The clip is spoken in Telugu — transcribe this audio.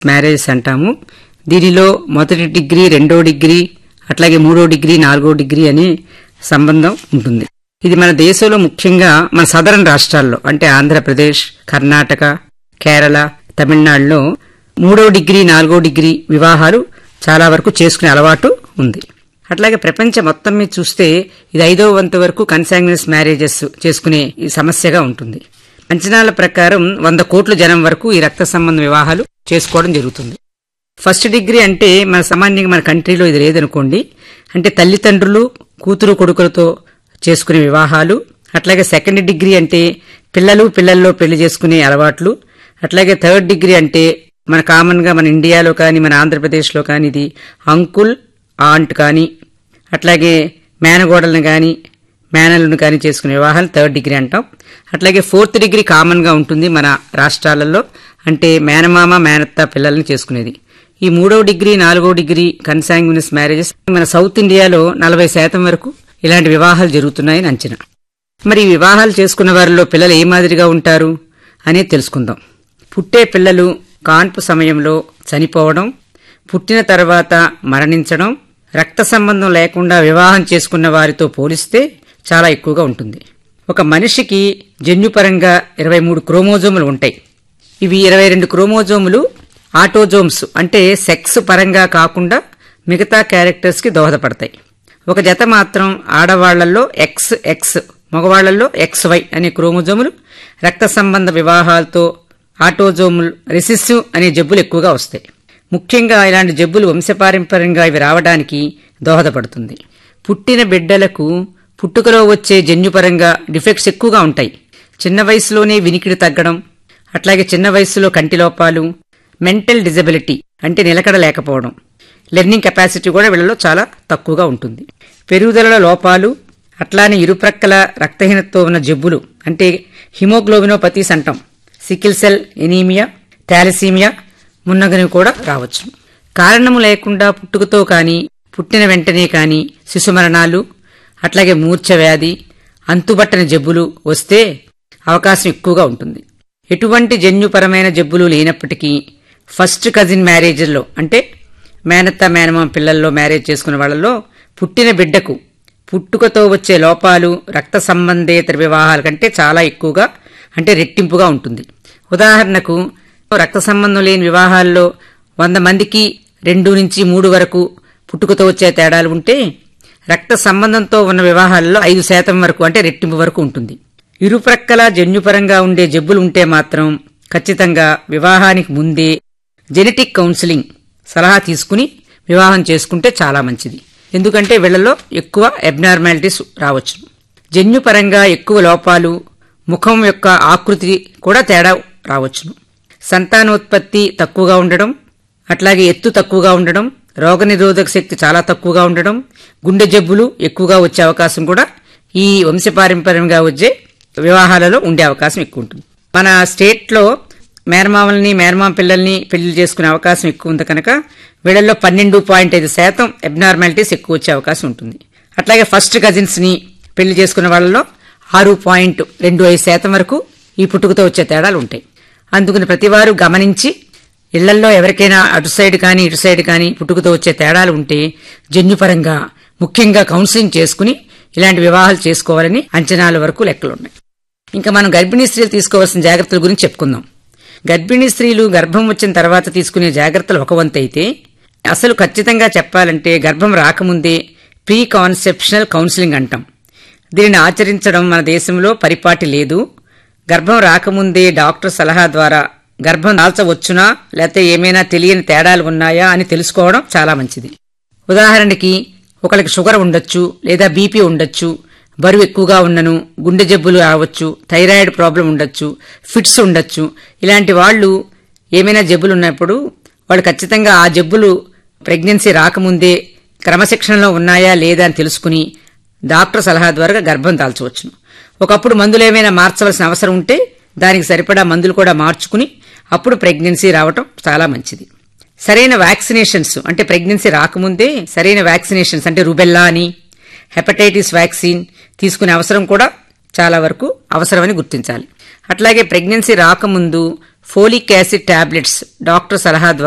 మ్యారేజెస్ అంటాము దీనిలో మొదటి డిగ్రీ రెండో డిగ్రీ అట్లాగే మూడో డిగ్రీ నాలుగో డిగ్రీ అనే సంబంధం ఉంటుంది ఇది మన దేశంలో ముఖ్యంగా మన సదరన్ రాష్ట్రాల్లో అంటే ఆంధ్రప్రదేశ్ కర్ణాటక కేరళ తమిళనాడులో మూడో డిగ్రీ నాలుగో డిగ్రీ వివాహాలు చాలా వరకు చేసుకునే అలవాటు ఉంది అట్లాగే ప్రపంచం మొత్తం మీద చూస్తే ఇది ఐదో వంతు వరకు కన్సాంగ్నస్ మ్యారేజెస్ చేసుకునే ఈ సమస్యగా ఉంటుంది అంచనాల ప్రకారం వంద కోట్ల జనం వరకు ఈ రక్త సంబంధ వివాహాలు చేసుకోవడం జరుగుతుంది ఫస్ట్ డిగ్రీ అంటే మన సామాన్యంగా మన కంట్రీలో ఇది లేదనుకోండి అంటే తల్లిదండ్రులు కూతురు కొడుకులతో చేసుకునే వివాహాలు అట్లాగే సెకండ్ డిగ్రీ అంటే పిల్లలు పిల్లల్లో పెళ్లి చేసుకునే అలవాట్లు అట్లాగే థర్డ్ డిగ్రీ అంటే మన కామన్ గా మన ఇండియాలో కానీ మన ఆంధ్రప్రదేశ్లో కానీ ఇది అంకుల్ ఆంట్ కానీ అట్లాగే మేనగోడలను కానీ మేనలను కానీ చేసుకునే వివాహాలు థర్డ్ డిగ్రీ అంటాం అట్లాగే ఫోర్త్ డిగ్రీ కామన్ గా ఉంటుంది మన రాష్ట్రాలలో అంటే మేనమామ మేనత్త పిల్లల్ని చేసుకునేది ఈ మూడో డిగ్రీ నాలుగో డిగ్రీ కన్సాంగ్యునస్ మ్యారేజెస్ మన సౌత్ ఇండియాలో నలభై శాతం వరకు ఇలాంటి వివాహాలు జరుగుతున్నాయని అంచనా మరి ఈ వివాహాలు చేసుకున్న వారిలో పిల్లలు ఏ మాదిరిగా ఉంటారు అనేది తెలుసుకుందాం పుట్టే పిల్లలు కాన్పు సమయంలో చనిపోవడం పుట్టిన తర్వాత మరణించడం రక్త సంబంధం లేకుండా వివాహం చేసుకున్న వారితో పోలిస్తే చాలా ఎక్కువగా ఉంటుంది ఒక మనిషికి జన్యుపరంగా ఇరవై మూడు క్రోమోజోములు ఉంటాయి ఇవి ఇరవై రెండు క్రోమోజోములు ఆటోజోమ్స్ అంటే సెక్స్ పరంగా కాకుండా మిగతా క్యారెక్టర్స్ కి దోహదపడతాయి ఒక జత మాత్రం ఆడవాళ్లలో ఎక్స్ ఎక్స్ మగవాళ్లలో ఎక్స్ వై అనే క్రోమోజోములు రక్త సంబంధ వివాహాలతో ఆటోజోములు రెసిసివ్ అనే జబ్బులు ఎక్కువగా వస్తాయి ముఖ్యంగా ఇలాంటి జబ్బులు వంశపారంపర్యంగా ఇవి రావడానికి దోహదపడుతుంది పుట్టిన బిడ్డలకు పుట్టుకలో వచ్చే జన్యుపరంగా డిఫెక్ట్స్ ఎక్కువగా ఉంటాయి చిన్న వయసులోనే వినికిడి తగ్గడం అట్లాగే చిన్న వయసులో కంటి లోపాలు మెంటల్ డిజబిలిటీ అంటే నిలకడ లేకపోవడం లెర్నింగ్ కెపాసిటీ కూడా వీళ్ళలో చాలా తక్కువగా ఉంటుంది పెరుగుదల లోపాలు అట్లానే ఇరుప్రక్కల రక్తహీనతతో ఉన్న జబ్బులు అంటే హిమోగ్లోబినోపతీస్ అంటాం సికిల్ సెల్ ఎనీమియా థాలసీమియా మున్నగనివి కూడా రావచ్చు కారణము లేకుండా పుట్టుకతో కానీ పుట్టిన వెంటనే కానీ శిశు మరణాలు అట్లాగే మూర్ఛ వ్యాధి అంతుబట్టని జబ్బులు వస్తే అవకాశం ఎక్కువగా ఉంటుంది ఎటువంటి జన్యుపరమైన జబ్బులు లేనప్పటికీ ఫస్ట్ కజిన్ మ్యారేజ్లో అంటే మేనత్త మేనమామ పిల్లల్లో మ్యారేజ్ చేసుకున్న వాళ్ళలో పుట్టిన బిడ్డకు పుట్టుకతో వచ్చే లోపాలు రక్త సంబంధేతర వివాహాల కంటే చాలా ఎక్కువగా అంటే రెట్టింపుగా ఉంటుంది ఉదాహరణకు రక్త సంబంధం లేని వివాహాల్లో వంద మందికి రెండు నుంచి మూడు వరకు పుట్టుకతో వచ్చే తేడాలు ఉంటే రక్త సంబంధంతో ఉన్న వివాహాల్లో ఐదు శాతం వరకు అంటే రెట్టింపు వరకు ఉంటుంది ఇరుప్రక్కల జన్యుపరంగా ఉండే జబ్బులు ఉంటే మాత్రం ఖచ్చితంగా వివాహానికి ముందే జెనెటిక్ కౌన్సిలింగ్ సలహా తీసుకుని వివాహం చేసుకుంటే చాలా మంచిది ఎందుకంటే వీళ్లలో ఎక్కువ అబ్నార్మాలిటీస్ రావచ్చు జన్యుపరంగా ఎక్కువ లోపాలు ముఖం యొక్క ఆకృతి కూడా తేడా రావచ్చును సంతానోత్పత్తి తక్కువగా ఉండడం అట్లాగే ఎత్తు తక్కువగా ఉండడం రోగనిరోధక శక్తి చాలా తక్కువగా ఉండడం గుండె జబ్బులు ఎక్కువగా వచ్చే అవకాశం కూడా ఈ వంశపారంపర్యంగా వచ్చే వివాహాలలో ఉండే అవకాశం ఎక్కువ ఉంటుంది మన స్టేట్లో మేనమామల్ని మేనమామ పిల్లల్ని పెళ్లి చేసుకునే అవకాశం ఎక్కువ ఉంది కనుక వీళ్ళల్లో పన్నెండు పాయింట్ ఐదు శాతం అబ్నార్మాలిటీస్ ఎక్కువ వచ్చే అవకాశం ఉంటుంది అట్లాగే ఫస్ట్ కజిన్స్ ని పెళ్లి చేసుకున్న వాళ్ళలో ఆరు పాయింట్ రెండు ఐదు శాతం వరకు ఈ పుట్టుకతో వచ్చే తేడాలు ఉంటాయి అందుకని ప్రతివారు గమనించి ఇళ్లల్లో ఎవరికైనా అటు సైడ్ కానీ ఇటు సైడ్ కానీ పుట్టుకతో వచ్చే తేడాలు ఉంటే జన్యుపరంగా ముఖ్యంగా కౌన్సిలింగ్ చేసుకుని ఇలాంటి వివాహాలు చేసుకోవాలని అంచనాల వరకు లెక్కలున్నాయి ఇంకా మనం గర్భిణీ స్త్రీలు తీసుకోవాల్సిన జాగ్రత్తల గురించి చెప్పుకుందాం గర్భిణీ స్త్రీలు గర్భం వచ్చిన తర్వాత తీసుకునే జాగ్రత్తలు ఒక వంతు అయితే అసలు ఖచ్చితంగా చెప్పాలంటే గర్భం రాకముందే ప్రీ కాన్సెప్షనల్ కౌన్సిలింగ్ అంటాం దీనిని ఆచరించడం మన దేశంలో పరిపాటి లేదు గర్భం రాకముందే డాక్టర్ సలహా ద్వారా గర్భం దాల్చవచ్చునా లేకపోతే ఏమైనా తెలియని తేడాలు ఉన్నాయా అని తెలుసుకోవడం చాలా మంచిది ఉదాహరణకి ఒకరికి షుగర్ ఉండొచ్చు లేదా బీపీ ఉండొచ్చు బరువు ఎక్కువగా ఉన్నను గుండె జబ్బులు రావచ్చు థైరాయిడ్ ప్రాబ్లం ఉండొచ్చు ఫిట్స్ ఉండొచ్చు ఇలాంటి వాళ్ళు ఏమైనా జబ్బులు ఉన్నప్పుడు వాళ్ళు ఖచ్చితంగా ఆ జబ్బులు ప్రెగ్నెన్సీ రాకముందే క్రమశిక్షణలో ఉన్నాయా లేదా అని తెలుసుకుని డాక్టర్ సలహా ద్వారా గర్భం దాల్చవచ్చును ఒకప్పుడు మందులు ఏమైనా మార్చవలసిన అవసరం ఉంటే దానికి సరిపడా మందులు కూడా మార్చుకుని అప్పుడు ప్రెగ్నెన్సీ రావటం చాలా మంచిది సరైన వ్యాక్సినేషన్స్ అంటే ప్రెగ్నెన్సీ రాకముందే సరైన వ్యాక్సినేషన్స్ అంటే రుబెల్లా అని హెపటైటిస్ వ్యాక్సిన్ తీసుకునే అవసరం కూడా చాలా వరకు అవసరమని గుర్తించాలి అట్లాగే ప్రెగ్నెన్సీ రాకముందు ఫోలిక్ యాసిడ్ టాబ్లెట్స్ డాక్టర్ సలహా ద్వారా